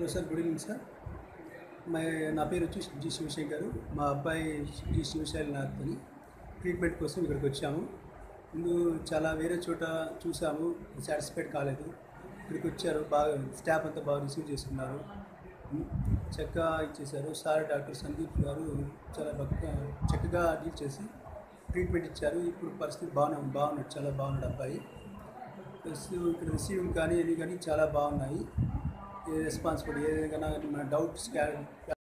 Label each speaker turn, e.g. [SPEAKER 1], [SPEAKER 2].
[SPEAKER 1] hello sir good evening sir my నా పేరు వచ్చి జి శివశంకర్ మా అబ్బాయి జి శివశైలనాథ్ని ట్రీట్మెంట్ కోసం ఇక్కడికి వచ్చాము ముందు చాలా వేరే చోట చూసాము సాటిస్ఫైడ్ కాలేదు ఇక్కడికి వచ్చారు బాగా స్టాఫ్ అంతా బాగా రిసీవ్ చేసుకున్నారు చక్కగా ఇచ్చేశారు సార్ డాక్టర్ సందీప్ గారు చాలా బాగా చక్కగా డీల్ చేసి ట్రీట్మెంట్ ఇచ్చారు ఇప్పుడు పరిస్థితి బాగానే ఉంది బాగున్నాడు చాలా బాగున్నాడు అబ్బాయి ప్లస్ ఇక్కడ రిసీవింగ్ కానీ ఇది కానీ చాలా బాగున్నాయి రెస్పాన్సిబుల్ ఏదైనా మన డౌట్స్